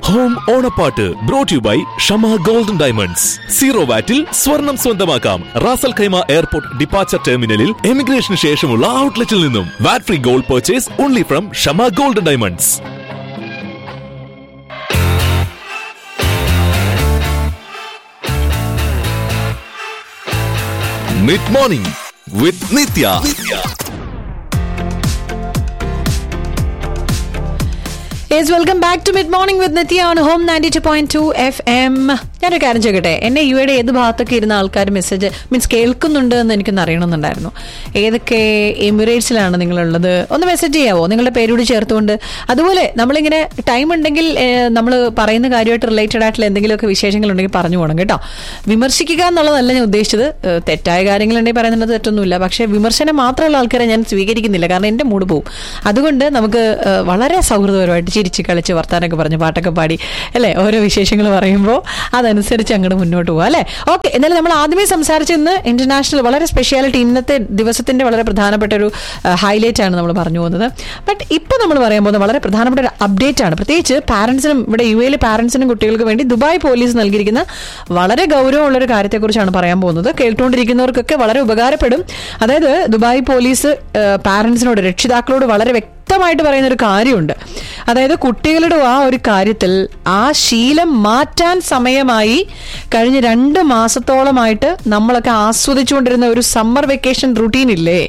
home ഓണപ്പാട്ട് brought you by Shama golden diamonds zero വാറ്റിൽ സ്വർണം സ്വന്തമാക്കാം റാസൽ ഖൈമ എയർപോർട്ട് ഡിപ്പാച്ചർ ടെർമിനലിൽ എമിഗ്രേഷന് ശേഷമുള്ള ഔട്ട്ലെറ്റിൽ നിന്നും VAT free gold purchase only from Shama golden diamonds mid morning with Nithya yes welcome back to mid morning with Nithya on home ninety two point two F M ഞാനൊരു കാര്യം ചോദിക്കട്ടെ എന്നെ യു എയുടെ ഏത് ഭാഗത്തൊക്കെ ഇരുന്ന ആൾക്കാർ മെസ്സേജ് മീൻസ് കേൾക്കുന്നുണ്ട് എന്ന് എനിക്കൊന്ന് അറിയണമെന്നുണ്ടായിരുന്നു ഏതൊക്കെ എമിറേറ്റ്സിലാണ് നിങ്ങളുള്ളത് ഒന്ന് മെസ്സേജ് ചെയ്യാവോ നിങ്ങളുടെ പേരോട് ചേർത്തുകൊണ്ട് അതുപോലെ നമ്മളിങ്ങനെ ടൈം ഉണ്ടെങ്കിൽ നമ്മൾ പറയുന്ന കാര്യമായിട്ട് റിലേറ്റഡ് ആയിട്ടുള്ള എന്തെങ്കിലുമൊക്കെ വിശേഷങ്ങൾ ഉണ്ടെങ്കിൽ പറഞ്ഞു പോകണം കേട്ടോ വിമർശിക്കുക എന്നുള്ളതല്ല ഞാൻ ഉദ്ദേശിച്ചത് ഏഹ് തെറ്റായ കാര്യങ്ങളുണ്ടെങ്കിൽ പറയുന്നത് തെറ്റൊന്നുമില്ല പക്ഷേ വിമർശനം മാത്രമുള്ള ആൾക്കാരെ ഞാൻ സ്വീകരിക്കുന്നില്ല കാരണം എൻ്റെ മൂഡ് പോവും അതുകൊണ്ട് നമുക്ക് ഏഹ് വളരെ സൗഹൃദപരമായിട്ട് ചിരിച്ച് കളിച്ച് വർത്താനൊക്കെ പറഞ്ഞ് പാട്ടൊക്കെ പാടി അല്ലേ ഓരോ വിശേഷങ്ങൾ പറയുമ്പോൾ അതനുസരിച്ച് അങ്ങോട്ട് മുന്നോട്ട് പോകാം അല്ലേ ഓക്കെ എന്നാലും നമ്മൾ ആദ്യമേ സംസാരിച്ച ഇന്ന് ഇന്റർനാഷണൽ വളരെ സ്പെഷ്യാലിറ്റി ഇന്നത്തെ ദിവസത്തിന്റെ വളരെ പ്രധാനപ്പെട്ട ഒരു ഹൈലൈറ്റ് ആണ് നമ്മൾ പറഞ്ഞു പോകുന്നത് ബട്ട് ഇപ്പൊ നമ്മൾ പറയാൻ പോകുന്നത് വളരെ പ്രധാനപ്പെട്ട ഒരു അപ്ഡേറ്റ് ആണ് പ്രത്യേകിച്ച് പാരന്റ്സിനും ഇവിടെ യു എയിലെ പാരന്റ്സിനും കുട്ടികൾക്ക് വേണ്ടി ദുബായ് പോലീസ് നൽകിയിരിക്കുന്ന വളരെ ഗൗരവമുള്ള ഒരു കാര്യത്തെക്കുറിച്ചാണ് പറയാൻ പോകുന്നത് കേട്ടുകൊണ്ടിരിക്കുന്നവർക്കൊക്കെ വളരെ ഉപകാരപ്പെടും അതായത് ദുബായ് പോലീസ് പാരന്റ്സിനോട് രക്ഷിതാക്കളോട് വളരെ വ്യക്തമായിട്ട് പറയുന്ന ഒരു കാര്യമുണ്ട് അതായത് കുട്ടികളുടെ ആ ഒരു കാര്യത്തിൽ ആ ശീലം മാറ്റാൻ സമയമായി കഴിഞ്ഞ രണ്ട് മാസത്തോളമായിട്ട് നമ്മളൊക്കെ ആസ്വദിച്ചുകൊണ്ടിരുന്ന ഒരു സമ്മർ വെക്കേഷൻ റുട്ടീൻ ഇല്ലേ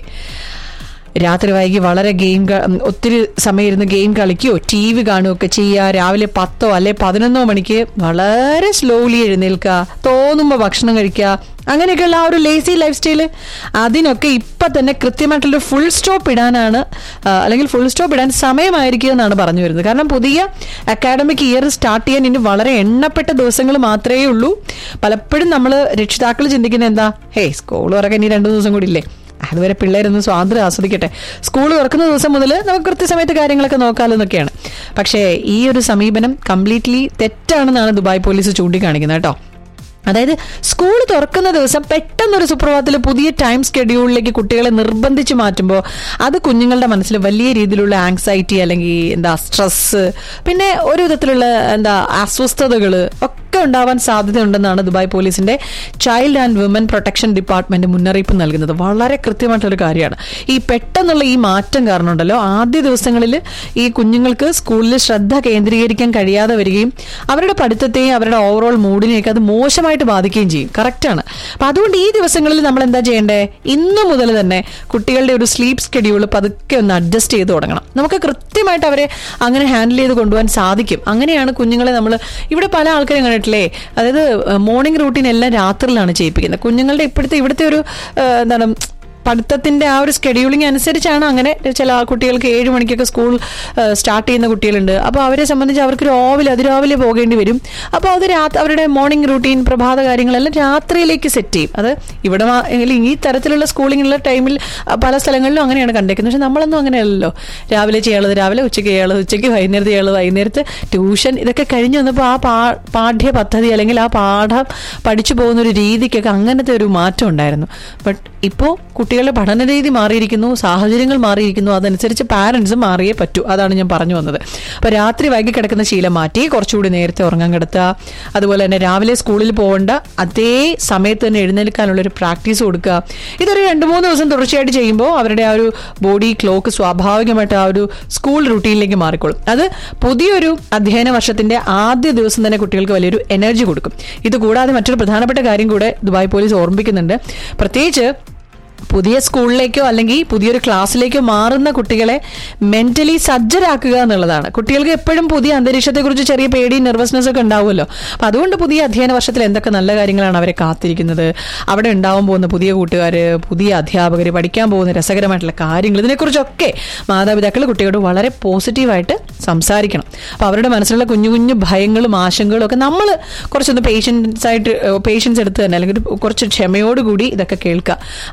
രാത്രി വൈകി വളരെ ഗെയിം ഒത്തിരി സമയം ഇരുന്ന് ഗെയിം കളിക്കുകയോ ടി വി കാണുകയൊക്കെ ചെയ്യുക രാവിലെ പത്തോ അല്ലെ പതിനൊന്നോ മണിക്ക് വളരെ സ്ലോലി എഴുന്നേൽക്കുക തോന്നുമ്പോൾ ഭക്ഷണം കഴിക്കുക അങ്ങനെയൊക്കെയുള്ള ആ ഒരു ലേസി ലൈഫ് സ്റ്റൈല് അതിനൊക്കെ ഇപ്പം തന്നെ കൃത്യമായിട്ടുള്ള ഫുൾ സ്റ്റോപ്പ് ഇടാനാണ് ആ, അല്ലെങ്കിൽ ഫുൾ സ്റ്റോപ്പ് ഇടാൻ സമയമായിരിക്കും എന്നാണ് പറഞ്ഞു വരുന്നത് കാരണം പുതിയ അക്കാഡമിക് ഇയർ സ്റ്റാർട്ട് ചെയ്യാൻ ഇനി വളരെ എണ്ണപ്പെട്ട ദിവസങ്ങൾ മാത്രമേ ഉള്ളൂ പലപ്പോഴും നമ്മൾ രക്ഷിതാക്കൾ ചിന്തിക്കുന്നത് എന്താ ഹേ സ്കൂൾ തുറക്കാൻ ഇനി രണ്ടു ദിവസം കൂടി ഇല്ലേ അതുവരെ പിള്ളേരൊന്ന് സ്വാതന്ത്ര്യം ആസ്വദിക്കട്ടെ സ്കൂൾ തുറക്കുന്ന ദിവസം മുതൽ നമുക്ക് കൃത്യസമയത്ത് കാര്യങ്ങളൊക്കെ നോക്കാമല്ലോ എന്നൊക്കെയാണ് പക്ഷേ ഈ ഒരു സമീപനം കംപ്ലീറ്റ്ലി തെറ്റാണെന്നാണ് ദുബായ് പോലീസ് ചൂണ്ടിക്കാണിക്കുന്നത് കേട്ടോ അതായത് സ്കൂൾ തുറക്കുന്ന ദിവസം പെട്ടെന്നൊരു സുപ്രഭാതത്തിൽ പുതിയ ടൈം സ്കെഡ്യൂളിലേക്ക് കുട്ടികളെ നിർബന്ധിച്ച് മാറ്റുമ്പോൾ അത് കുഞ്ഞുങ്ങളുടെ മനസ്സിൽ വലിയ രീതിയിലുള്ള ആങ്സൈറ്റി അല്ലെങ്കിൽ എന്താ സ്ട്രെസ് പിന്നെ ഒരു വിധത്തിലുള്ള എന്താ അസ്വസ്ഥതകൾ ഒക്കെ ഉണ്ടാവാൻ സാധ്യതയുണ്ടെന്നാണ് ദുബായ് പോലീസിന്റെ child and women protection department മുന്നറിയിപ്പ് നൽകുന്നത് വളരെ കൃത്യമായിട്ടുള്ള കാര്യമാണ് ഈ പെട്ടെന്നുള്ള ഈ മാറ്റം കാരണം ഉണ്ടല്ലോ ആദ്യ ദിവസങ്ങളിൽ ഈ കുഞ്ഞുങ്ങൾക്ക് സ്കൂളിൽ ശ്രദ്ധ കേന്ദ്രീകരിക്കാൻ കഴിയാതെ വരികയും അവരുടെ പഠിത്തത്തെയും അവരുടെ ഓവറോൾ മൂഡിനെയൊക്കെ അത് മോശമായിട്ട് ബാധിക്കുകയും ചെയ്യും കറക്റ്റാണ് അപ്പൊ അതുകൊണ്ട് ഈ ദിവസങ്ങളിൽ നമ്മൾ എന്താ ചെയ്യേണ്ടേ ഇന്നു മുതൽ തന്നെ കുട്ടികളുടെ ഒരു സ്ലീപ്പ് സ്കെഡ്യൂൾ പതുക്കെ ഒന്ന് അഡ്ജസ്റ്റ് ചെയ്ത് തുടങ്ങണം നമുക്ക് കൃത്യമായിട്ട് അവരെ അങ്ങനെ ഹാൻഡിൽ ചെയ്ത് കൊണ്ടുപോകാൻ സാധിക്കും അങ്ങനെയാണ് കുഞ്ഞുങ്ങളെ നമ്മൾ ഇവിടെ പല ആൾക്കാരും കണ്ടിട്ടില്ലേ അതായത് മോർണിംഗ് റൂട്ടീൻ എല്ലാം രാത്രിയിലാണ് ചെയ്യിപ്പിക്കുന്നത് കുഞ്ഞുങ്ങളുടെ ഇപ്പോഴത്തെ ഇവിടുത്തെ ഒരു ആ, എന്താണ് പഠിത്തത്തിന്റെ ആ ഒരു സ്കെഡ്യൂളിംഗ് അനുസരിച്ചാണ് അങ്ങനെ ചില കുട്ടികൾക്ക് ഏഴ് മണിക്കൊക്കെ സ്കൂൾ സ്റ്റാർട്ട് ചെയ്യുന്ന കുട്ടികളുണ്ട് അപ്പോൾ അവരെ സംബന്ധിച്ച് അവർക്ക് രാവിലെ അതിരാവിലെ പോകേണ്ടി വരും അപ്പോൾ അത് രാത്രി അവരുടെ മോർണിംഗ് റൂട്ടീൻ പ്രഭാത കാര്യങ്ങളെല്ലാം രാത്രിയിലേക്ക് സെറ്റ് ചെയ്യും അത് ഇവിടെ മാ- അല്ലെങ്കിൽ ഈ തരത്തിലുള്ള സ്കൂളിങ്ങുള്ള ടൈമിൽ ആ, പല സ്ഥലങ്ങളിലും അങ്ങനെയാണ് കണ്ടേക്കുന്നത് പക്ഷെ നമ്മളൊന്നും അങ്ങനെയല്ലല്ലോ രാവിലെ ചെയ്യാനുള്ളത് രാവിലെ ഉച്ചയ്ക്ക് ചെയ്യാനുള്ളത് ഉച്ചയ്ക്ക് വൈകുന്നേരത്ത് ചെയ്യാനുള്ളത് വൈകുന്നേരത്ത് ട്യൂഷൻ ഇതൊക്കെ കഴിഞ്ഞ് വന്നപ്പോൾ ആ പാ പാഠ്യ പദ്ധതി അല്ലെങ്കിൽ ആ പാഠം പഠിച്ചു പോകുന്ന ഒരു രീതിക്കൊക്കെ അങ്ങനത്തെ ഒരു മാറ്റം ഉണ്ടായിരുന്നു ബട്ട് ഇപ്പോൾ കുട്ടികളുടെ പഠന രീതി മാറിയിരിക്കുന്നു സാഹചര്യങ്ങൾ മാറിയിരിക്കുന്നു അതനുസരിച്ച് പാരൻസ് മാറിയേ പറ്റൂ അതാണ് ഞാൻ പറഞ്ഞു വന്നത് അപ്പോൾ രാത്രി വൈകി കിടക്കുന്ന ശീലം മാറ്റി കുറച്ചുകൂടി നേരത്തെ ഉറങ്ങാൻ കിടത്തുക അതുപോലെ തന്നെ രാവിലെ സ്കൂളിൽ പോകേണ്ട അതേ സമയത്ത് തന്നെ എഴുന്നേൽക്കാനുള്ള ഒരു പ്രാക്ടീസ് കൊടുക്കുക ഇതൊരു രണ്ട് മൂന്ന് ദിവസം തുടർച്ചയായിട്ട് ചെയ്യുമ്പോൾ അവരുടെ ആ ഒരു ബോഡി ക്ലോക്ക് സ്വാഭാവികമായിട്ട് ആ ഒരു സ്കൂൾ റുട്ടീനിലേക്ക് മാറിക്കോളും അത് പുതിയൊരു അധ്യയന വർഷത്തിന്റെ ആദ്യ ദിവസം തന്നെ കുട്ടികൾക്ക് വലിയൊരു എനർജി കൊടുക്കും ഇത് കൂടാതെ മറ്റൊരു പ്രധാനപ്പെട്ട കാര്യം കൂടെ ദുബായ് പോലീസ് ഓർമ്മിപ്പിക്കുന്നുണ്ട് പ്രത്യേകിച്ച് പുതിയ സ്കൂളിലേക്കോ അല്ലെങ്കിൽ പുതിയൊരു ക്ലാസ്സിലേക്കോ മാറുന്ന കുട്ടികളെ മെന്റലി സജ്ജരാക്കുക എന്നുള്ളതാണ് കുട്ടികൾക്ക് എപ്പോഴും പുതിയ അന്തരീക്ഷത്തെക്കുറിച്ച് ചെറിയ പേടി നെർവസ്നെസ് ഒക്കെ ഉണ്ടാവുമല്ലോ അപ്പൊ അതുകൊണ്ട് പുതിയ അധ്യയന വർഷത്തിൽ എന്തൊക്കെ നല്ല കാര്യങ്ങളാണ് അവരെ കാത്തിരിക്കുന്നത് അവിടെ ഉണ്ടാവാൻ പോകുന്ന പുതിയ കൂട്ടുകാർ പുതിയ അധ്യാപകർ പഠിക്കാൻ പോകുന്ന രസകരമായിട്ടുള്ള കാര്യങ്ങൾ ഇതിനെക്കുറിച്ചൊക്കെ മാതാപിതാക്കൾ കുട്ടികളോട് വളരെ പോസിറ്റീവായിട്ട് സംസാരിക്കണം അപ്പൊ അവരുടെ മനസ്സിലുള്ള കുഞ്ഞു കുഞ്ഞു ഭയങ്ങളും ആശങ്കകളും ഒക്കെ നമ്മൾ കുറച്ചൊന്ന് പേഷ്യൻസ് ആയിട്ട് പേഷ്യൻസ് എടുത്ത് തന്നെ അല്ലെങ്കിൽ ഒരു കുറച്ച് ക്ഷമയോടുകൂടി ഇതൊക്കെ കേൾക്കുക അവർക്ക്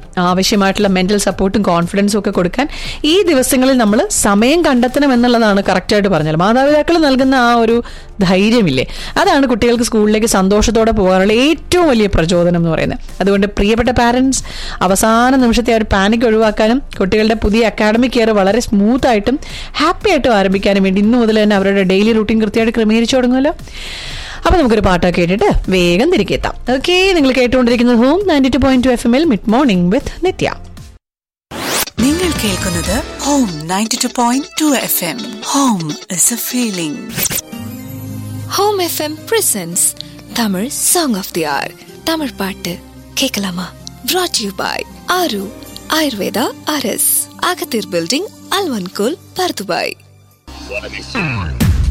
ആവശ്യമായിട്ടുള്ള മെന്റൽ സപ്പോർട്ടും കോൺഫിഡൻസും ഒക്കെ കൊടുക്കാൻ ഈ ദിവസങ്ങളിൽ നമ്മൾ സമയം കണ്ടെത്തണം എന്നുള്ളതാണ് കറക്റ്റായിട്ട് പറഞ്ഞത് മാതാപിതാക്കൾ നൽകുന്ന ആ ഒരു ധൈര്യമില്ലേ അതാണ് കുട്ടികൾക്ക് സ്കൂളിലേക്ക് സന്തോഷത്തോടെ പോകാനുള്ള ഏറ്റവും വലിയ പ്രചോദനം എന്ന് പറയുന്നത് അതുകൊണ്ട് പ്രിയപ്പെട്ട പാരൻസ് അവസാന നിമിഷത്തെ ആ ഒരു പാനിക് ഒഴിവാക്കാനും കുട്ടികളുടെ പുതിയ അക്കാഡമിക് ഇയർ വളരെ സ്മൂത്ത് ആയിട്ടും ഹാപ്പി ആയിട്ടും ആരംഭിക്കാനും വേണ്ടി ഇന്നു മുതൽ തന്നെ അവരുടെ ഡെയിലി റൂട്ടീൻ കൃത്യമായിട്ട് ക്രമീകരിച്ചു തുടങ്ങുമല്ലോ അപ്പൊ നമുക്കൊരു പാട്ടൊക്കെ കേട്ടിട്ട് വേഗം തിരികെ എത്താം ഓക്കെ നിങ്ങൾ കേട്ടുകൊണ്ടിരിക്കുന്നത് home ninety two point two F എമ്മിൽ മിഡ് മോർണിംഗ് വിത്ത് നിത്യ നിങ്ങൾ കേൾക്കുന്നത് home ninety two point two F M home is a feeling home FM presents Tamil song of the hour Tamil பாட்டு கேட்கலாமா brought you by Aaru Ayurveda அரஸ் அகத்தீர் building அல்வன்கோல் Bur Dubai